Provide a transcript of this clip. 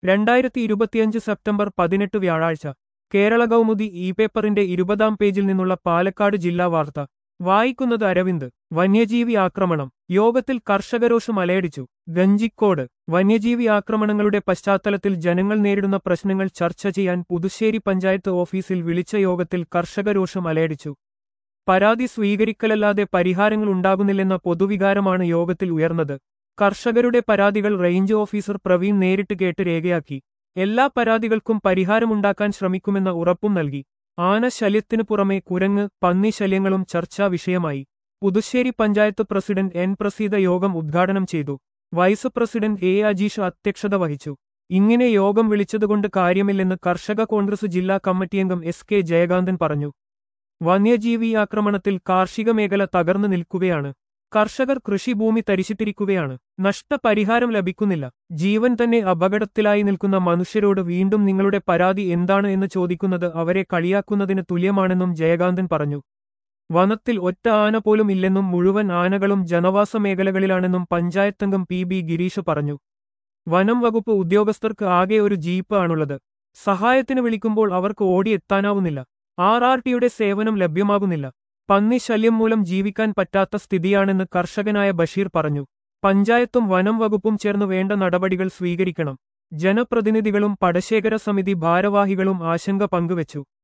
രണ്ടായിരത്തി ഇരുപത്തിയഞ്ച് സെപ്റ്റംബർ പതിനെട്ട് വ്യാഴാഴ്ച കേരള കൗമുദി ഇ പേപ്പറിന്റെ ഇരുപതാം പേജിൽ നിന്നുള്ള പാലക്കാട് ജില്ലാ വാർത്ത വായിക്കുന്നത് അരവിന്ദ് വന്യജീവി ആക്രമണം യോഗത്തിൽ കർഷകരോഷം അലയടിച്ചു ഗഞ്ചിക്കോട് വന്യജീവി ആക്രമണങ്ങളുടെ പശ്ചാത്തലത്തിൽ ജനങ്ങൾ നേരിടുന്ന പ്രശ്നങ്ങൾ ചർച്ച ചെയ്യാൻ പുതുശ്ശേരി പഞ്ചായത്ത് ഓഫീസിൽ വിളിച്ച യോഗത്തിൽ കർഷകരോഷം അലയടിച്ചു പരാതി സ്വീകരിക്കലല്ലാതെ പരിഹാരങ്ങൾ ഉണ്ടാകുന്നില്ലെന്ന പൊതുവികാരമാണ് യോഗത്തിൽ ഉയർന്നത് കർഷകരുടെ പരാതികൾ റേഞ്ച് ഓഫീസർ പ്രവീൺ നേരിട്ട് കേട്ട് രേഖയാക്കി എല്ലാ പരാതികൾക്കും പരിഹാരമുണ്ടാക്കാൻ ശ്രമിക്കുമെന്ന ഉറപ്പും നൽകി ആനശല്യത്തിനു പുറമെ കുരങ്ങ് പന്നി ശല്യങ്ങളും ചർച്ചാ വിഷയമായി പുതുശ്ശേരി പഞ്ചായത്ത് പ്രസിഡന്റ് എൻ പ്രസീത യോഗം ഉദ്ഘാടനം ചെയ്തു വൈസ് പ്രസിഡന്റ് എ അജീഷ് അധ്യക്ഷത വഹിച്ചു ഇങ്ങനെ യോഗം വിളിച്ചതുകൊണ്ട് കാര്യമില്ലെന്ന് കർഷക കോൺഗ്രസ് ജില്ലാ കമ്മിറ്റിയംഗം എസ് കെ ജയകാന്തൻ പറഞ്ഞു വന്യജീവി ആക്രമണത്തിൽ കാർഷിക മേഖല തകർന്നു നിൽക്കുകയാണ് കർഷകർ കൃഷിഭൂമി തരിശിട്ടിരിക്കുകയാണ് നഷ്ടപരിഹാരം ലഭിക്കുന്നില്ല ജീവൻ തന്നെ അപകടത്തിലായി നിൽക്കുന്ന മനുഷ്യരോട് വീണ്ടും നിങ്ങളുടെ പരാതി എന്താണ് എന്ന് ചോദിക്കുന്നത് അവരെ കളിയാക്കുന്നതിന് തുല്യമാണെന്നും ജയകാന്തൻ പറഞ്ഞു വനത്തിൽ ഒറ്റ ആന പോലും ഇല്ലെന്നും മുഴുവൻ ആനകളും ജനവാസ മേഖലകളിലാണെന്നും പഞ്ചായത്തംഗം പി ബി ഗിരീഷ് പറഞ്ഞു വനം വകുപ്പ് ഉദ്യോഗസ്ഥർക്ക് ആകെ ഒരു ജീപ്പ് ആണുള്ളത് സഹായത്തിന് വിളിക്കുമ്പോൾ അവർക്ക് ഓടിയെത്താനാവുന്നില്ല ആർ ആർ ടിയുടെ സേവനം ലഭ്യമാകുന്നില്ല പന്നി ശല്യം മൂലം ജീവിക്കാൻ പറ്റാത്ത സ്ഥിതിയാണെന്ന് കർഷകനായ ബഷീർ പറഞ്ഞു പഞ്ചായത്തും വനം വകുപ്പും ചേർന്ന് വേണ്ട നടപടികൾ സ്വീകരിക്കണം ജനപ്രതിനിധികളും പടശേഖര സമിതി ഭാരവാഹികളും ആശങ്ക പങ്കുവച്ചു